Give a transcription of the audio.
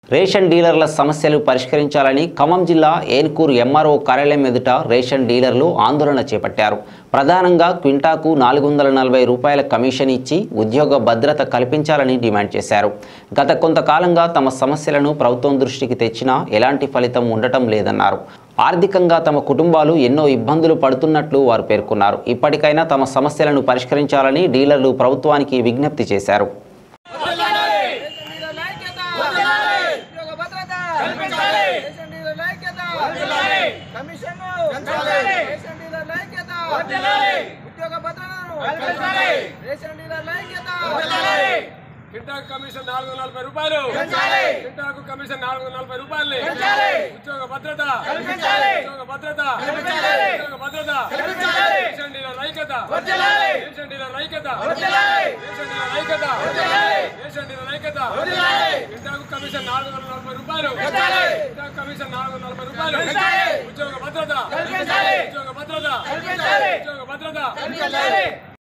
ration డీలర్ల సమస్యలు పరిష్కరించాలని ఖమ్మం జిల్లా ఏన్కూరు ఎంఆర్ఓ కార్యాలయం ఎదుట రేషన్ డీలర్లు ఆందోళన చేపట్టారు ప్రధానంగా క్వింటాకు నాలుగు వందల నలభై రూపాయల కమిషన్ ఇచ్చి ఉద్యోగ భద్రత కల్పించాలని డిమాండ్ చేశారు గత కొంతకాలంగా తమ సమస్యలను ప్రభుత్వం దృష్టికి తెచ్చినా ఎలాంటి ఫలితం ఉండటం లేదన్నారు ఆర్థికంగా తమ కుటుంబాలు ఎన్నో ఇబ్బందులు పడుతున్నట్లు వారు పేర్కొన్నారు ఇప్పటికైనా తమ సమస్యలను పరిష్కరించాలని డీలర్లు ప్రభుత్వానికి విజ్ఞప్తి చేశారు ఉద్యోగ భద్రత రేషన్ డీలర్ ఐక్యత కమిషన్ రేషన్ డీలర్ ఐక్యత ఉద్యోగ భద్రతను రేషన్ డీలర్ ఐక్యత కింటాకు కమిషన్ నాలుగు వందల నలభై రూపాయలు కింటాకు కమిషన్ నాలుగు వందల నలభై రూపాయలు ఉద్యోగ భద్రత ఉద్యోగ భద్రత ఉద్యోగ భద్రత రేషన్ డీలర్ ఐక్యత రేషన్ డీలర్ ఐక్యత రేషన్ డీలర్ ఐక్యత రేషన్ డీలర్ ఐక్యత కింటాకు కమిషన్ నాలుగు వందల నలభై రూపాయలు కింటాకు కమిషన్ నాలుగు వందల నలభై రూపాయలు ఉద్యోగ భద్రత ఉద్యోగ భద్రత ఉద్యోగ భద్రత